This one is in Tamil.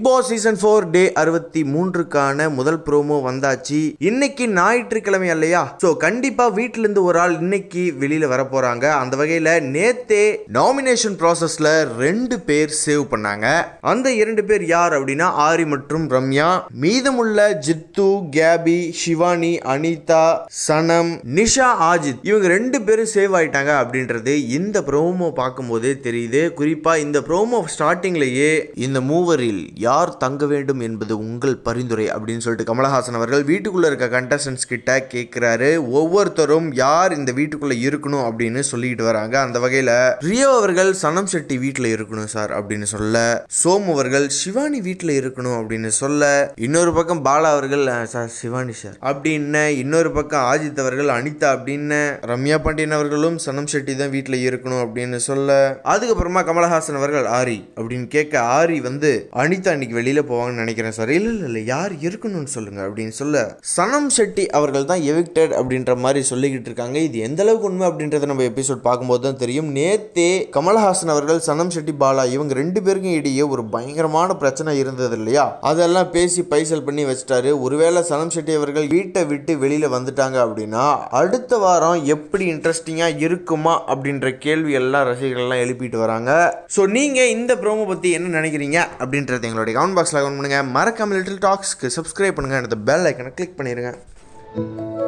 பாஸ் சீசன் ஃபோர் டே அறுபத்தி மூன்றுக்கான முதல் ப்ரோமோ வந்தாச்சு இன்னைக்கு ஞாயிற்றுக்கிழமை இல்லையா ஸோ கண்டிப்பா வீட்ல இருந்து ஒரு ஆள் இன்னைக்கு வெளியில வர போறாங்க அந்த வகையில நேத்தே நாமினேஷன் ப்ராசஸ்ல ரெண்டு பேர் சேவ் பண்ணாங்க அந்த இரண்டு பேர் யார் அப்படின்னா ஆரி மற்றும் ரம்யா மீதமுள்ள ஜித்து கேபி சிவானி அனிதா சனம் நிஷா ஆஜித் இவங்க ரெண்டு பேரும் சேவ் ஆயிட்டாங்க அப்படின்றது இந்த ப்ரோமோ பார்க்கும்போதே தெரியுது குறிப்பா இந்த ப்ரோமோ ஸ்டார்டிங்லயே இந்த மூவரில் யார் தங்க வேண்டும் என்பது உங்கள் பரிந்துரை அப்படின்னு சொல்லிட்டு கமலஹாசன் அவர்கள் வீட்டுக்குள்ள இருக்க கண்டஸ்டன்ஸ் கிட்ட கேட்கிறாரு ஒவ்வொருத்தரும் யார் இந்த வீட்டுக்குள்ள இருக்கணும் அப்படின்னு சொல்லிட்டு வராங்க அந்த வகையில ரியோ அவர்கள் சனம் செட்டி வீட்டில் இருக்கணும் சார் அப்படின்னு சொல்ல சோம் அவர்கள் சிவானி வீட்டில் இருக்கணும் அப்படின்னு சொல்ல இன்னொரு பக்கம் பாலா அவர்கள் "அஹ், சார் சிவானி சார் அப்படின்னு இன்னொரு பக்கம் ஆஜித் அவர்கள் அனிதா அப்படின்னு ரம்யா பாண்டியன் அவர்களும் சனம் செட்டி தான் வீட்டில் இருக்கணும் அப்படின்னு சொல்ல அதுக்கப்புறமா கமலஹாசன் அவர்கள் ஆரி அப்படின்னு கேட்க ஆரி வந்து அனிதா இன்னைக்கு வெளியில போவாங்கன்னு நினைக்கிறேன் சார் இல்ல இல்ல இல்ல யார் இருக்கணும்னு சொல்லுங்க அப்படின்னு சொல்ல சனம் செட்டி அவர்கள் தான் எவிக்டட் அப்படின்ற மாதிரி சொல்லிக்கிட்டு இருக்காங்க இது எந்த அளவுக்கு உண்மை அப்படின்றத நம்ம எபிசோட் பார்க்கும்போது தான் தெரியும் நேத்தே கமலஹாசன் அவர்கள் சனம் செட்டி பாலா இவங்க ரெண்டு பேருக்கும் இடையே ஒரு பயங்கரமான பிரச்சனை இருந்தது இல்லையா அதெல்லாம் பேசி பைசல் பண்ணி வச்சிட்டாரு ஒருவேளை சனம் செட்டி அவர்கள் வீட்டை விட்டு வெளியில வந்துட்டாங்க அப்படின்னா அடுத்த வாரம் எப்படி இன்ட்ரெஸ்டிங்கா இருக்குமா அப்படின்ற கேள்வி எல்லாம் ரசிகர்கள் எல்லாம் எழுப்பிட்டு வராங்க ஸோ நீங்க இந்த ப்ரோமோ பத்தி என்ன நினைக்கிறீங்க அப்படின்றத எங்களுடைய கமெண்ட் பாக்ஸ்ல கமெண்ட் பண்ணுங்க மறக்காம லிட்டில் டாக்ஸ்க்கு சப்ஸ்கிரைப் பண்ணுங்க அந்த பெல் ஐக்கனை கிளிக் பண்ணிருங்க